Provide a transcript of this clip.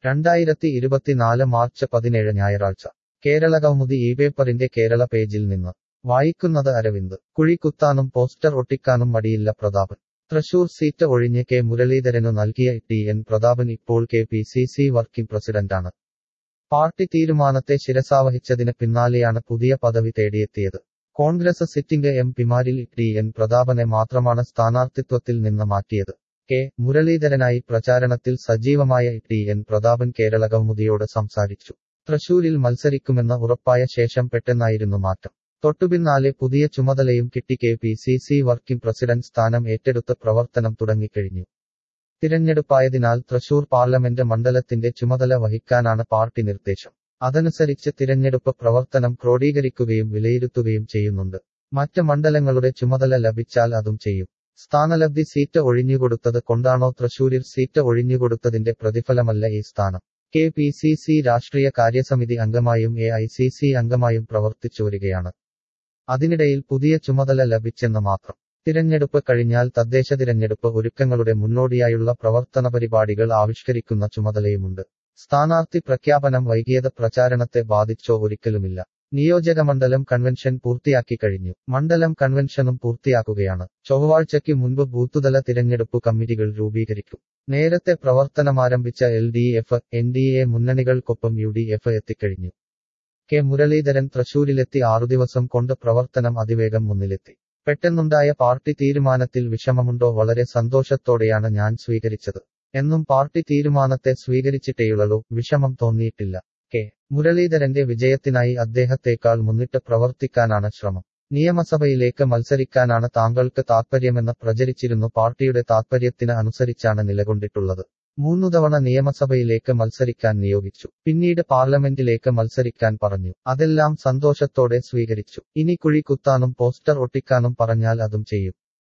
രണ്ടായിരത്തി ഇരുപത്തിനാല് മാർച്ച് പതിനേഴ് ഞായറാഴ്ച കേരള കൗമുദി ഈ പേപ്പറിന്റെ കേരള പേജിൽ നിന്ന് വായിക്കുന്നത് അരവിന്ദ് കുഴി കുത്താനും പോസ്റ്റർ ഒട്ടിക്കാനും മടിയില്ല പ്രതാപൻ തൃശൂർ സീറ്റ് ഒഴിഞ്ഞ് കെ മുരളീധരനു നൽകിയ ടി എൻ പ്രതാപൻ ഇപ്പോൾ K P C C working പ്രസിഡന്റാണ് പാർട്ടി തീരുമാനത്തെ ശിരസാവഹിച്ചതിന് പിന്നാലെയാണ് പുതിയ പദവി തേടിയെത്തിയത് കോൺഗ്രസ് സിറ്റിംഗ് എം പിമാരിൽ ടി എൻ പ്രതാപനെ മാത്രമാണ് സ്ഥാനാർത്ഥിത്വത്തിൽ നിന്ന് മാറ്റിയത് കെ മുരളീധരനായി പ്രചാരണത്തിൽ സജീവമായ ടി എൻ പ്രതാപൻ കേരള കൗമുദിയോട് സംസാരിച്ചു തൃശൂരിൽ മത്സരിക്കുമെന്ന് ഉറപ്പായ ശേഷം പെട്ടെന്നായിരുന്നു മാറ്റം തൊട്ടുപിന്നാലെ പുതിയ ചുമതലയും കിട്ടി K P C C working president സ്ഥാനം ഏറ്റെടുത്ത് പ്രവർത്തനം തുടങ്ങിക്കഴിഞ്ഞു തിരഞ്ഞെടുപ്പായതിനാൽ തൃശൂർ പാർലമെന്റ് മണ്ഡലത്തിന്റെ ചുമതല വഹിക്കാനാണ് പാർട്ടി നിർദ്ദേശം അതനുസരിച്ച് തിരഞ്ഞെടുപ്പ് പ്രവർത്തനം ക്രോഡീകരിക്കുകയും വിലയിരുത്തുകയും ചെയ്യുന്നുണ്ട് മറ്റ് മണ്ഡലങ്ങളുടെ ചുമതല ലഭിച്ചാൽ അതും ചെയ്യും സ്ഥാനലബ്ധി സീറ്റ് ഒഴിഞ്ഞുകൊടുത്തത് കൊണ്ടാണോ തൃശൂരിൽ സീറ്റ് ഒഴിഞ്ഞുകൊടുത്തതിന്റെ പ്രതിഫലമല്ല ഈ സ്ഥാനം കെ പി സി സി രാഷ്ട്രീയ കാര്യസമിതി അംഗമായും എ ഐ സി സി അംഗമായും പ്രവർത്തിച്ചു വരികയാണ് അതിനിടയിൽ പുതിയ ചുമതല ലഭിച്ചെന്ന് മാത്രം തിരഞ്ഞെടുപ്പ് കഴിഞ്ഞാൽ തദ്ദേശ തിരഞ്ഞെടുപ്പ് ഒരുക്കങ്ങളുടെ മുന്നോടിയായുള്ള പ്രവർത്തന പരിപാടികൾ ആവിഷ്കരിക്കുന്ന ചുമതലയുമുണ്ട് സ്ഥാനാർത്ഥി പ്രഖ്യാപനം വൈകിയത് പ്രചാരണത്തെ ബാധിച്ചോ ഒരിക്കലുമില്ല നിയോജക മണ്ഡലം കൺവെൻഷൻ പൂർത്തിയാക്കി കഴിഞ്ഞു മണ്ഡലം കൺവെൻഷനും പൂർത്തിയാക്കുകയാണ് ചൊവ്വാഴ്ചയ്ക്ക് മുൻപ് ബൂത്തുതല തിരഞ്ഞെടുപ്പ് കമ്മിറ്റികൾ രൂപീകരിക്കും നേരത്തെ പ്രവർത്തനമാരംഭിച്ച L D F N D A മുന്നണികൾക്കൊപ്പം യു ഡി എഫ് എത്തിക്കഴിഞ്ഞു കെ മുരളീധരൻ തൃശൂരിലെത്തി ആറു ദിവസം കൊണ്ട് പ്രവർത്തനം അതിവേഗം മുന്നിലെത്തി പെട്ടെന്നുണ്ടായ പാർട്ടി തീരുമാനത്തിൽ വിഷമമുണ്ടോ വളരെ സന്തോഷത്തോടെയാണ് ഞാൻ സ്വീകരിച്ചത് എന്നും പാർട്ടി തീരുമാനത്തെ സ്വീകരിച്ചിട്ടേയുള്ളൂ വിഷമം തോന്നിയിട്ടില്ല കെ മുരളീധരന്റെ വിജയത്തിനായി അദ്ദേഹത്തേക്കാൾ മുന്നിട്ട് പ്രവർത്തിക്കാനാണ് ശ്രമം നിയമസഭയിലേക്ക് മത്സരിക്കാനാണ് താങ്കൾക്ക് താൽപ്പര്യമെന്ന് പ്രചരിച്ചിരുന്നു പാർട്ടിയുടെ താൽപ്പര്യത്തിന് അനുസരിച്ചാണ് നിലകൊണ്ടിട്ടുള്ളത് മൂന്നു തവണ നിയമസഭയിലേക്ക് മത്സരിക്കാൻ നിയോഗിച്ചു പിന്നീട് പാർലമെന്റിലേക്ക് മത്സരിക്കാൻ പറഞ്ഞു അതെല്ലാം സന്തോഷത്തോടെ സ്വീകരിച്ചു ഇനി കുഴി കുത്താനും പോസ്റ്റർ ഒട്ടിക്കാനും പറഞ്ഞാൽ അതും ചെയ്യും